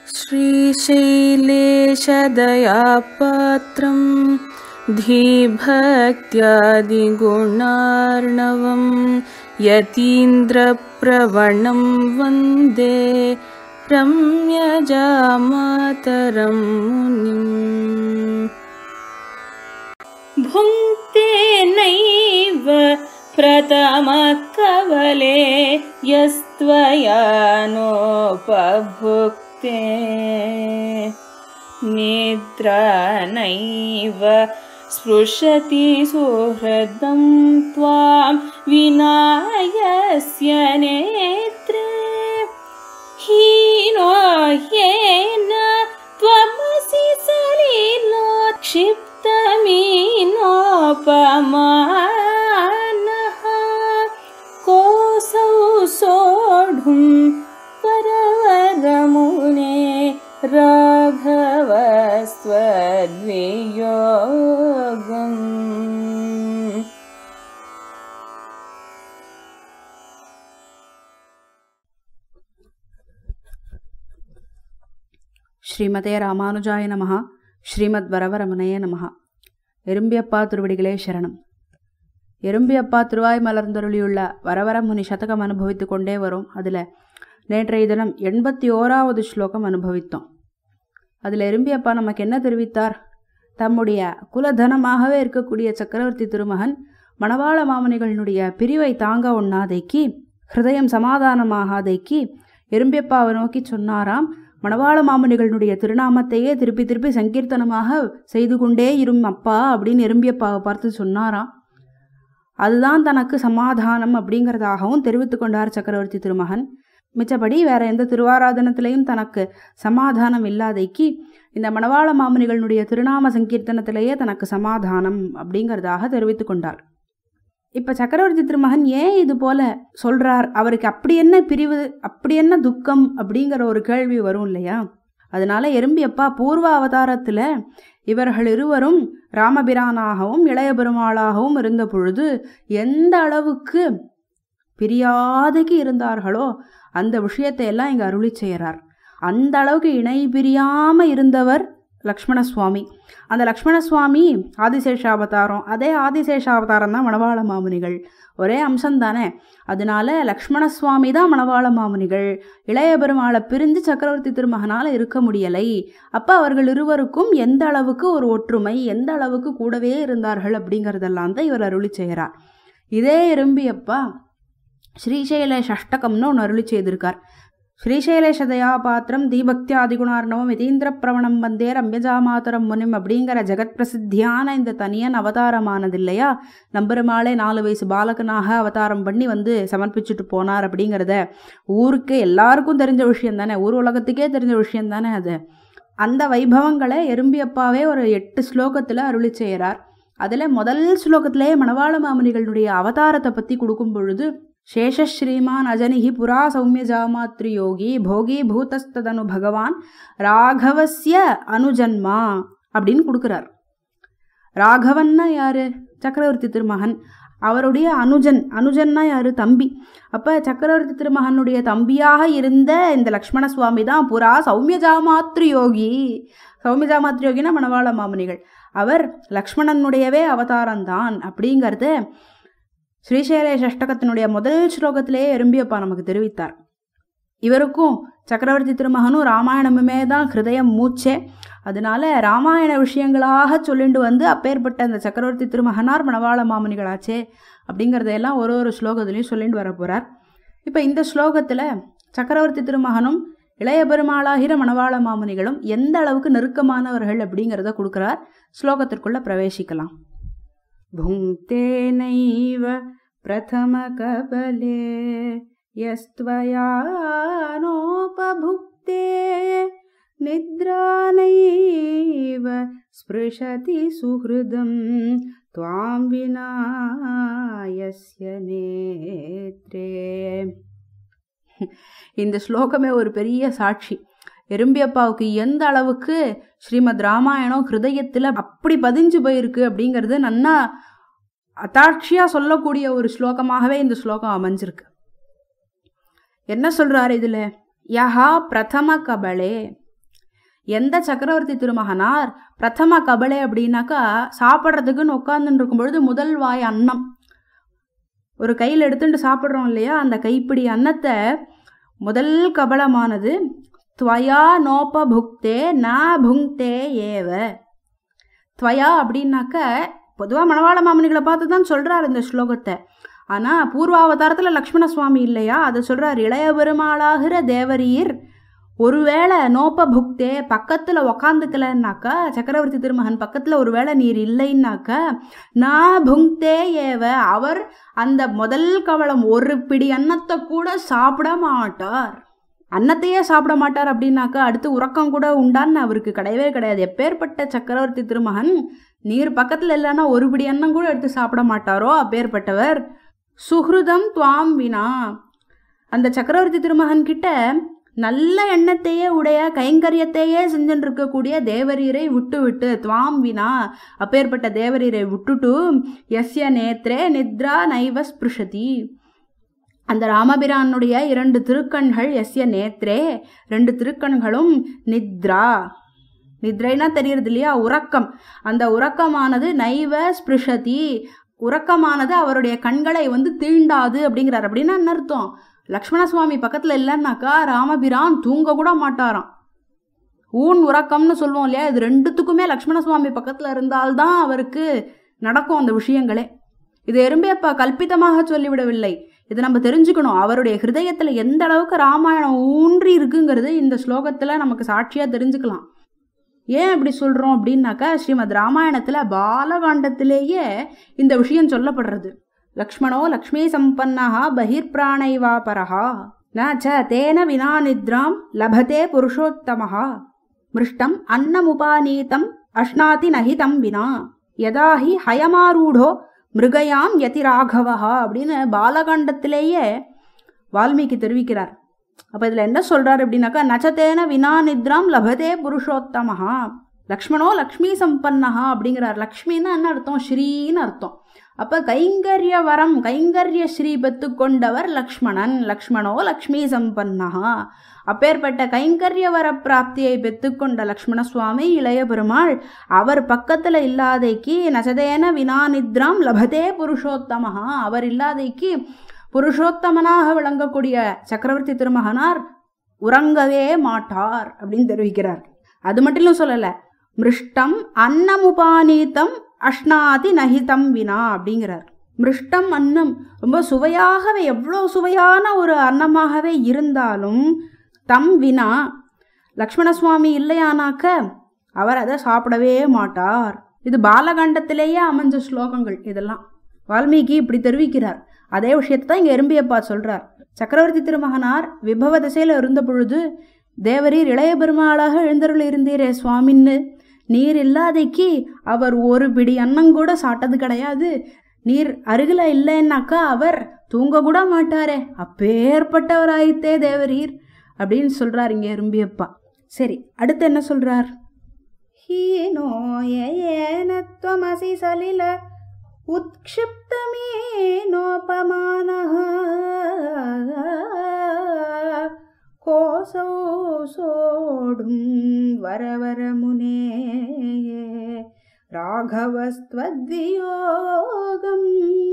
श्रीशैलेशदयापात्रं धीभक्त्यादिगुणार्णवं यतीन्द्रप्रवणं वन्दे रम्यजामातरं मुनिम् भुङ्क्ते नैव प्रथमकवले यस्त्वया नोपभुक्ते निद्रा नैव स्पृशति सुहृदं त्वां विनायस्य नेत्रे हीनो येन त्वमसि सलीलो क्षिप्तमीनोपमानः कोऽसौ सोढुं परवरमुने राघवस्त्वद्वियोगम् ஸ்ரீமதே ராமானுஜாய நமஹ ஸ்ரீமத் வரவரமுனைய நமஹ எறும்பியப்பா திருவடிகளே சரணம் எறும்பியப்பா திருவாய் மலர்ந்தருளியுள்ள வரவர முனி சதகம் அனுபவித்து கொண்டே வரும் அதில் நேற்றைய தினம் எண்பத்தி ஓராவது ஸ்லோகம் அனுபவித்தோம் அதில் எறும்பியப்பா நமக்கு என்ன தெரிவித்தார் தம்முடைய குலதனமாகவே இருக்கக்கூடிய சக்கரவர்த்தி திருமகன் மணவாள மாமனிகளினுடைய பிரிவை தாங்க உண்ணாதைக்கு ஹிருதயம் சமாதானமாகாதைக்கு எறும்பியப்பாவை நோக்கி சொன்னாராம் மணவாள மாமனிகளுடைய திருநாமத்தையே திருப்பி திருப்பி சங்கீர்த்தனமாக செய்து கொண்டே இரும் அப்பா அப்படின்னு எறும்பியப்பாவை பார்த்து சொன்னாராம் அதுதான் தனக்கு சமாதானம் அப்படிங்கிறதாகவும் தெரிவித்து கொண்டார் சக்கரவர்த்தி திருமகன் மிச்சபடி வேற எந்த திருவாராதனத்திலையும் தனக்கு சமாதானம் இல்லாதைக்கு இந்த மணவாள மாமனிகளுடைய திருநாம சங்கீர்த்தனத்திலேயே தனக்கு சமாதானம் அப்படிங்கிறதாக தெரிவித்து கொண்டார் இப்போ சக்கரவர்த்தி திருமகன் ஏன் இது போல சொல்றார் அவருக்கு அப்படி என்ன பிரிவு அப்படி என்ன துக்கம் அப்படிங்கிற ஒரு கேள்வி வரும் இல்லையா அதனால எறும்பியப்பா பூர்வ அவதாரத்தில் இவர்கள் இருவரும் ராமபிரானாகவும் இளைய பெருமாளாகவும் இருந்த பொழுது எந்த அளவுக்கு பிரியாதைக்கு இருந்தார்களோ அந்த விஷயத்தை எல்லாம் இங்கே அருளி செய்கிறார் அந்த அளவுக்கு இணை பிரியாமல் இருந்தவர் லக்ஷ்மண சுவாமி அந்த லக்ஷ்மண சுவாமி ஆதிசேஷாவதாரம் அதே ஆதிசேஷாவதாரம் தான் மணவாள மாமுனிகள் ஒரே அம்சம் தானே அதனால லக்ஷ்மண சுவாமி தான் மணவாள மாமுனிகள் இளைய பெருமாளை பிரிஞ்சு சக்கரவர்த்தி திருமகனால் இருக்க முடியலை அப்போ அவர்கள் இருவருக்கும் எந்த அளவுக்கு ஒரு ஒற்றுமை எந்த அளவுக்கு கூடவே இருந்தார்கள் அப்படிங்கிறதெல்லாம் தான் இவர் அருளி செய்கிறார் இதே எறும்பியப்பா ஸ்ரீசைல ஷஷ்டகம்னு ஒன்று அருளி செய்திருக்கார் ஸ்ரீசைலேஷதயா பாத்திரம் தீபக்தியாதிகுணார்ணவம் யதீந்திர பிரவணம் வந்தே ரம்யஜாமாதரம் முனிம் அப்படிங்கிற ஜெகத் பிரசித்தியான இந்த தனியன் அவதாரமானது இல்லையா நம்பெருமாளே நாலு வயசு பாலகனாக அவதாரம் பண்ணி வந்து சமர்ப்பிச்சுட்டு போனார் அப்படிங்கிறத ஊருக்கு எல்லாருக்கும் தெரிஞ்ச விஷயம் தானே ஊர் உலகத்துக்கே தெரிஞ்ச விஷயம் தானே அது அந்த வைபவங்களை எறும்பியப்பாவே ஒரு எட்டு ஸ்லோகத்தில் அருளி செய்கிறார் அதில் முதல் ஸ்லோகத்திலேயே மணவாள மாமனிகளுடைய அவதாரத்தை பற்றி கொடுக்கும் பொழுது சேஷஸ்ரீமான் அஜனிகி புரா சௌமிய ஜாமாத்ரி யோகி போகி பூதஸ்ததனு பகவான் ராகவஸ்ய அனுஜன்மா அப்படின்னு கொடுக்குறார் ராகவன்னா யாரு சக்கரவர்த்தி திருமகன் அவருடைய அனுஜன் அனுஜன்னா யாரு தம்பி அப்போ சக்கரவர்த்தி திருமகனுடைய தம்பியாக இருந்த இந்த லக்ஷ்மண சுவாமி தான் புறா சௌமிய ஜாமாத்ரி யோகி சௌமிய ஜாமாத்ரி யோகினா மணவாள மாமுனிகள் அவர் லக்ஷ்மணனுடையவே அவதாரம்தான் அப்படிங்கிறத ஸ்ரீசைல சஷ்டகத்தினுடைய முதல் ஸ்லோகத்திலேயே எறும்பியப்பா நமக்கு தெரிவித்தார் இவருக்கும் சக்கரவர்த்தி திருமகனும் ராமாயணமுமே தான் ஹிருதயம் மூச்சே அதனால ராமாயண விஷயங்களாக சொல்லிட்டு வந்து அப்பேற்பட்ட அந்த சக்கரவர்த்தி திருமகனார் மணவாள மாமனிகளாச்சே அப்படிங்கிறதையெல்லாம் ஒரு ஒரு ஸ்லோகத்துலேயும் சொல்லிட்டு வர போகிறார் இப்போ இந்த ஸ்லோகத்தில் சக்கரவர்த்தி திருமகனும் இளைய பெருமாளாகிற மணவாள மாமுனிகளும் எந்த அளவுக்கு நெருக்கமானவர்கள் அப்படிங்கிறத கொடுக்குறார் ஸ்லோகத்திற்குள்ள பிரவேசிக்கலாம் भुङ्क्ते नैव प्रथमकबले यस्त्वया नोपभुक्ते निद्रा नैव स्पृशति सुहृदं त्वां विना यस्य नेत्रे இந்த ஸ்லோகமே ஒரு பெரிய சாட்சி எறும்பியப்பாவுக்கு எந்த அளவுக்கு ஸ்ரீமத் ராமாயணம் ஹிருதயத்தில் அப்படி பதிஞ்சு போயிருக்கு அப்படிங்கிறது நன்னா அத்தாட்சியாக சொல்லக்கூடிய ஒரு ஸ்லோகமாகவே இந்த ஸ்லோகம் அமைஞ்சிருக்கு என்ன சொல்கிறாரு இதில் யஹா பிரதம கபலே எந்த சக்கரவர்த்தி திருமகனார் பிரதம கபலை அப்படின்னாக்கா சாப்பிட்றதுக்குன்னு உட்காந்துட்டு இருக்கும் பொழுது முதல் வாய் அன்னம் ஒரு கையில் எடுத்துட்டு சாப்பிட்றோம் இல்லையா அந்த கைப்பிடி அன்னத்தை முதல் கபலமானது துவயா நோப புக்தே ந புங்தே ஏவ துவயா அப்படின்னாக்க பொதுவாக மணவாள மாமனிகளை பார்த்து தான் சொல்கிறார் இந்த ஸ்லோகத்தை ஆனால் பூர்வாவதாரத்தில் லக்ஷ்மண சுவாமி இல்லையா அதை சொல்கிறார் இளைய பெருமாளாகிற தேவரீர் ஒருவேளை நோப்ப புக்தே பக்கத்தில் உக்காந்துக்கலன்னாக்கா சக்கரவர்த்தி திருமகன் பக்கத்தில் ஒருவேளை நீர் இல்லைன்னாக்கா நான் புங்தே ஏவ அவர் அந்த முதல் கவலம் ஒரு பிடி அன்னத்தை கூட சாப்பிட மாட்டார் அன்னத்தையே சாப்பிட மாட்டார் அப்படின்னாக்கா அடுத்து உறக்கம் கூட உண்டான்னு அவருக்கு கிடையவே கிடையாது எப்பேற்பட்ட சக்கரவர்த்தி திருமகன் நீர் பக்கத்தில் இல்லைன்னா ஒரு பிடி அன்னம் கூட எடுத்து சாப்பிட மாட்டாரோ அப்பேற்பட்டவர் சுஹ்ருதம் துவாம் வினா அந்த சக்கரவர்த்தி திருமகன் கிட்ட நல்ல எண்ணத்தையே உடைய கைங்கரியத்தையே செஞ்சுட்டு இருக்கக்கூடிய தேவரீரை விட்டு விட்டு துவாம் வினா அப்பேற்பட்ட தேவரீரை விட்டுட்டு எஸ்ய நேத்ரே நித்ரா நைவ ஸ்பிருஷதி அந்த ராமபிரானுடைய இரண்டு திருக்கண்கள் எஸ்ய நேத்ரே ரெண்டு திருக்கண்களும் நித்ரா நித்ரைனா தெரியறது இல்லையா உறக்கம் அந்த உறக்கமானது நைவ ஸ்பிருஷதி உறக்கமானது அவருடைய கண்களை வந்து தீண்டாது அப்படிங்கிறார் அப்படின்னா என்ன அர்த்தம் லக்ஷ்மண சுவாமி பக்கத்தில் இல்லைன்னாக்கா ராமபிரான் தூங்க கூட மாட்டாராம் ஊன் உறக்கம்னு சொல்லுவோம் இல்லையா இது ரெண்டுத்துக்குமே லக்ஷ்மண சுவாமி பக்கத்தில் இருந்தால்தான் அவருக்கு நடக்கும் அந்த விஷயங்களே இது எறும்பேப்பா கல்பித்தமாக சொல்லிவிடவில்லை இதை நம்ம தெரிஞ்சுக்கணும் அவருடைய ஹிருதயத்தில் எந்த அளவுக்கு ராமாயணம் ஊன்றி இருக்குங்கிறது இந்த ஸ்லோகத்தில் நமக்கு சாட்சியாக தெரிஞ்சுக்கலாம் ஏன் இப்படி சொல்கிறோம் அப்படின்னாக்கா ஸ்ரீமத் ராமாயணத்தில் பாலகாண்டத்திலேயே இந்த விஷயம் சொல்லப்படுறது லக்ஷ்மணோ லக்ஷ்மீ சம்பன்னா பகிர்பிராணைவா பரஹா ந ச தேன வினா நித்ராம் லபதே புருஷோத்தமஹா மிருஷ்டம் அன்னமுபானீதம் அஷ்னாதி நஹிதம் வினா யதா ஹி ஹயமாரூடோ மிருகயாம் யதி ராகவா அப்படின்னு பாலகாண்டத்திலேயே வால்மீகி தெரிவிக்கிறார் அப்போ இதில் என்ன சொல்கிறார் அப்படின்னாக்கா நச்சத்தேன வினா நித்ராம் லபதே புருஷோத்தமஹா லக்ஷ்மணோ லக்ஷ்மி சம்பன்னஹா அப்படிங்கிறார் லக்ஷ்மின்னா என்ன அர்த்தம் ஸ்ரீன்னு அர்த்தம் அப்போ கைங்கரிய வரம் கைங்கரிய ஸ்ரீ பெற்றுக்கொண்டவர் லக்ஷ்மணன் லக்ஷ்மணோ லக்ஷ்மி சம்பன்னஹா அப்பேற்பட்ட கைங்கரிய வர பிராப்தியை பெற்றுக்கொண்ட லக்ஷ்மண சுவாமி இளைய பெருமாள் அவர் பக்கத்தில் இல்லாதைக்கு நசதேன வினா நித்ராம் லபதே புருஷோத்தமஹா அவர் இல்லாதைக்கு புருஷோத்தமனாக விளங்கக்கூடிய சக்கரவர்த்தி திருமகனார் உறங்கவே மாட்டார் அப்படின்னு தெரிவிக்கிறார் அது மட்டும் சொல்லலை மிருஷ்டம் அன்னமுபானீத்தம் அஷ்னாதி நகிதம் வினா அப்படிங்கிறார் மிருஷ்டம் அன்னம் ரொம்ப சுவையாகவே எவ்வளோ சுவையான ஒரு அன்னமாகவே இருந்தாலும் தம் வினா லக்ஷ்மண சுவாமி இல்லையானாக்க அவர் அதை சாப்பிடவே மாட்டார் இது பாலகாண்டத்திலேயே அமைஞ்ச ஸ்லோகங்கள் இதெல்லாம் வால்மீகி இப்படி தெரிவிக்கிறார் அதே விஷயத்தை தான் இங்கே எறும்பியப்பா சொல்கிறார் சக்கரவர்த்தி திருமகனார் விபவ திசையில் இருந்த பொழுது தேவரீர் இளைய பெருமாளாக எழுந்தருள் இருந்தீரே சுவாமின்னு நீர் இல்லாதைக்கு அவர் ஒரு பிடி அன்னம் கூட சாப்பிட்டது கிடையாது நீர் அருகில் இல்லைன்னாக்கா அவர் தூங்க கூட மாட்டாரே அப்பேற்பட்டவராயித்தே தேவரீர் அப்படின்னு சொல்கிறார் இங்கே எறும்பியப்பா சரி அடுத்து என்ன சொல்கிறார் ஹீனோ ஏனத்வமசி சலில उत्क्षिप्तमेनोपमानः कोऽसौ सोढुं वरवरमुने ராகவஸ்துவத்வியோகம்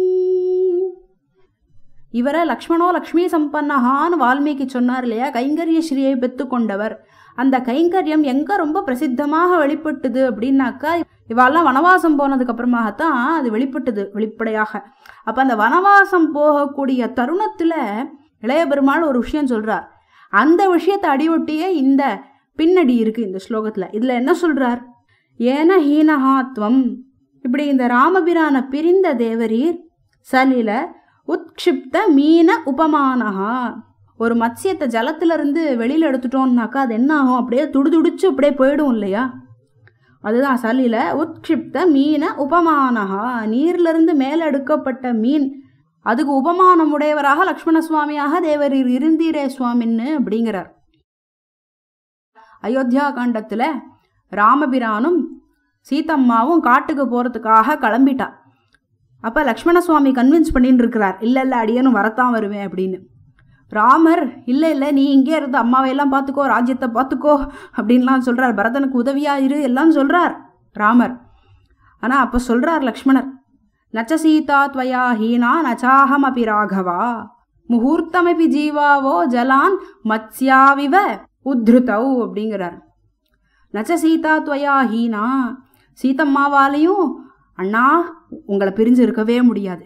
இவரை லக்ஷ்மணோ லக்ஷ்மி சம்பன்னஹான்னு வால்மீகி சொன்னார் இல்லையா கைங்கரிய ஸ்ரீயை பெற்றுக்கொண்டவர் அந்த கைங்கரியம் எங்கே ரொம்ப பிரசித்தமாக வெளிப்பட்டுது அப்படின்னாக்கா இவாளெல்லாம் வனவாசம் போனதுக்கு அப்புறமாகத்தான் அது வெளிப்பட்டது வெளிப்படையாக அப்போ அந்த வனவாசம் போகக்கூடிய தருணத்தில் இளைய பெருமாள் ஒரு விஷயம் சொல்கிறார் அந்த விஷயத்தை அடியொட்டியே இந்த பின்னடி இருக்குது இந்த ஸ்லோகத்தில் இதில் என்ன சொல்கிறார் ஏன ஹீனஹாத்வம் இப்படி இந்த ராமபிரான பிரிந்த தேவரீர் சலில உத்க்ஷிப்த மீன உபமானஹா ஒரு மத்சியத்தை ஜலத்திலிருந்து வெளியில் எடுத்துட்டோம்னாக்கா அது என்ன ஆகும் அப்படியே துடுதுடிச்சு அப்படியே போயிடும் இல்லையா அதுதான் சலில உத்க்ஷிப்த மீன உபமானஹா நீர்லிருந்து மேலே எடுக்கப்பட்ட மீன் அதுக்கு உபமானம் உடையவராக லக்ஷ்மண சுவாமியாக தேவரீர் இருந்தீரே சுவாமின்னு அப்படிங்கிறார் அயோத்தியா காண்டத்தில் ராமபிரானும் சீதம்மாவும் காட்டுக்கு போகிறதுக்காக கிளம்பிட்டா அப்போ லக்ஷ்மண சுவாமி கன்வின்ஸ் பண்ணிட்டு இருக்கிறார் இல்லை இல்லை அடியனும் வரத்தான் வருவேன் அப்படின்னு ராமர் இல்லை இல்லை நீ இங்கே இருந்து அம்மாவை எல்லாம் பார்த்துக்கோ ராஜ்யத்தை பார்த்துக்கோ அப்படின்லாம் சொல்கிறார் பரதனுக்கு உதவியா இரு எல்லாம் சொல்கிறார் ராமர் ஆனால் அப்போ சொல்கிறார் லக்ஷ்மணர் நச்ச சீதா துவயா ஹீனா நச்சாஹம் அபி ராகவா முகூர்த்தமபி ஜீவாவோ ஜலான் மத்ஸ்யாவிவ உத்ருதௌ அப்படிங்கிறார் நச்ச சீதா துவயா ஹீனா சீதம்மாவாலையும் அண்ணா உங்களை பிரிஞ்சு இருக்கவே முடியாது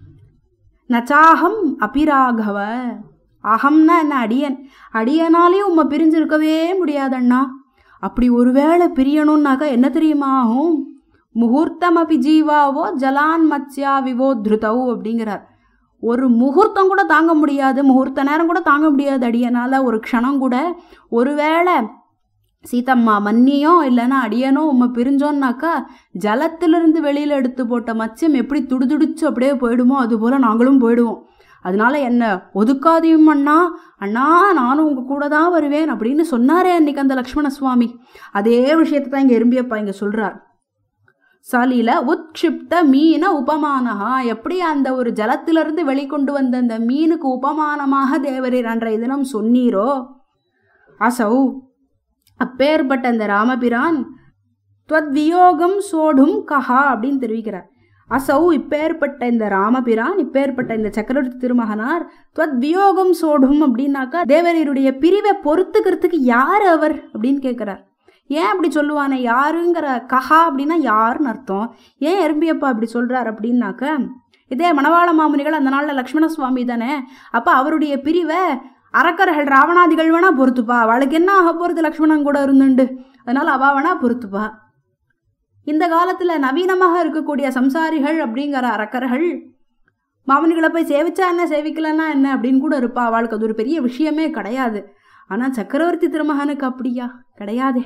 நச்சாகம் அபிராகவ அகம்னா என்ன அடியன் அடியனாலையும் உம்மை பிரிஞ்சு இருக்கவே முடியாது அண்ணா அப்படி ஒருவேளை பிரியணும்னாக்கா என்ன தெரியுமா ஆகும் முகூர்த்தம் அபி ஜீவாவோ ஜலான் மத்ஸ்யா விவோ திருதவ் அப்படிங்கிறார் ஒரு முகூர்த்தம் கூட தாங்க முடியாது முகூர்த்த நேரம் கூட தாங்க முடியாது அடியனால ஒரு க்ஷணம் கூட ஒருவேளை சீதம்மா மன்னியோ இல்லைன்னா அடியனோ உம்மை பிரிஞ்சோன்னாக்கா ஜலத்திலிருந்து வெளியில் எடுத்து போட்ட மச்சம் எப்படி துடுதுடிச்சு அப்படியே போயிடுமோ அதுபோல் நாங்களும் போயிடுவோம் அதனால என்ன ஒதுக்காதையும் அண்ணா அண்ணா நானும் உங்கள் கூட தான் வருவேன் அப்படின்னு சொன்னாரே அன்னைக்கு அந்த லக்ஷ்மண சுவாமி அதே விஷயத்தை தான் இங்கே எறும்பியப்பா இங்கே சொல்கிறார் சலில உத்க்ஷிப்த மீன உபமானஹா எப்படி அந்த ஒரு ஜலத்திலிருந்து வெளிக்கொண்டு வந்த அந்த மீனுக்கு உபமானமாக தேவரீர் அன்றைய தினம் சொன்னீரோ அசௌ அப்பேற்பட்ட அந்த ராமபிரான் துவத் வியோகம் சோடும் கஹா அப்படின்னு தெரிவிக்கிறார் அசௌ இப்பேற்பட்ட இந்த ராமபிரான் இப்பேற்பட்ட இந்த சக்கரவர்த்தி திருமகனார் துவத் வியோகம் சோடும் அப்படின்னாக்கா தேவரீருடைய பிரிவை பொறுத்துக்கிறதுக்கு யார் அவர் அப்படின்னு கேட்குறார் ஏன் அப்படி சொல்லுவானே யாருங்கிற கஹா அப்படின்னா யாருன்னு அர்த்தம் ஏன் எறும்பியப்பா அப்படி சொல்கிறார் அப்படின்னாக்க இதே மணவாள மாமுனிகள் அந்த நாளில் லக்ஷ்மண சுவாமி தானே அப்போ அவருடைய பிரிவை அரக்கர்கள் ராவணாதிகள் வேணா பொறுத்துப்பா அவளுக்கு என்ன ஆக போகிறது லக்ஷ்மணன் கூட இருந்துண்டு அதனால் அவள் வேணா பொறுத்துப்பா இந்த காலத்தில் நவீனமாக இருக்கக்கூடிய சம்சாரிகள் அப்படிங்கிற அரக்கர்கள் மாமனிகளை போய் சேவிச்சா என்ன சேவிக்கலன்னா என்ன அப்படின்னு கூட இருப்பா அவளுக்கு அது ஒரு பெரிய விஷயமே கிடையாது ஆனால் சக்கரவர்த்தி திருமகனுக்கு அப்படியா கிடையாதே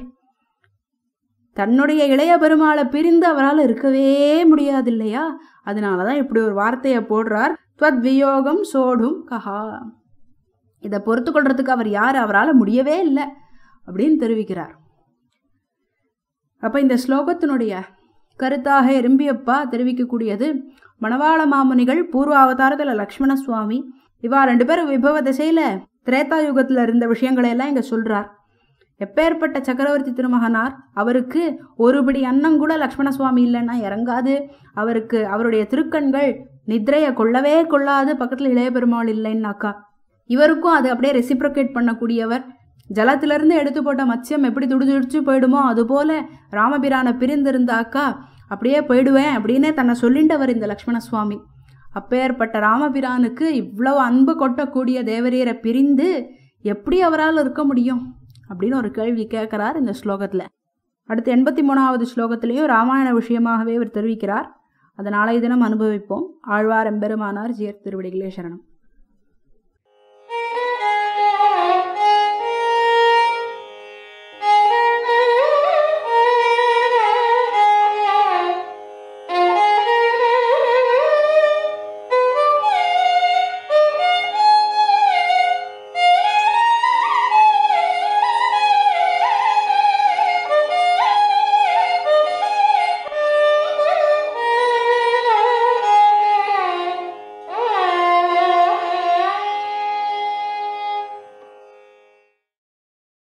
தன்னுடைய இளைய பெருமாளை பிரிந்து அவரால் இருக்கவே முடியாது இல்லையா அதனால தான் இப்படி ஒரு வார்த்தையை போடுறார் துவத் வியோகம் சோடும் கஹா இதை பொறுத்து கொள்றதுக்கு அவர் யார் அவரால் முடியவே இல்லை அப்படின்னு தெரிவிக்கிறார் அப்போ இந்த ஸ்லோகத்தினுடைய கருத்தாக எறும்பியப்பா தெரிவிக்கக்கூடியது மணவாள மாமுனிகள் பூர்வ அவதாரத்தில் லக்ஷ்மண சுவாமி இவா ரெண்டு பேரும் விபவ திசையில் திரேதா யுகத்தில் இருந்த விஷயங்களை எல்லாம் இங்கே சொல்கிறார் எப்பேற்பட்ட சக்கரவர்த்தி திருமகனார் அவருக்கு ஒருபடி அன்னம் கூட லக்ஷ்மண சுவாமி இல்லைன்னா இறங்காது அவருக்கு அவருடைய திருக்கண்கள் நித்ரையை கொள்ளவே கொள்ளாது பக்கத்தில் இளைய பெருமாள் இல்லைன்னாக்கா இவருக்கும் அது அப்படியே ரெசிப்ரோகேட் பண்ணக்கூடியவர் ஜலத்திலிருந்து எடுத்து போட்ட மத்யம் எப்படி துடிதுடிச்சு போயிடுமோ அதுபோல ராமபிரானை பிரிந்திருந்தாக்கா அப்படியே போயிடுவேன் அப்படின்னே தன்னை சொல்லிண்டவர் இந்த லக்ஷ்மண சுவாமி அப்பேற்பட்ட ராமபிரானுக்கு இவ்வளவு அன்பு கொட்டக்கூடிய தேவரீரை பிரிந்து எப்படி அவரால் இருக்க முடியும் அப்படின்னு ஒரு கேள்வி கேட்குறார் இந்த ஸ்லோகத்தில் அடுத்து எண்பத்தி மூணாவது ஸ்லோகத்திலையும் ராமாயண விஷயமாகவே இவர் தெரிவிக்கிறார் அதை நாளைய தினம் அனுபவிப்போம் ஆழ்வார் எம்பெருமானார் ஜியர் திருவடிகளே சரணம்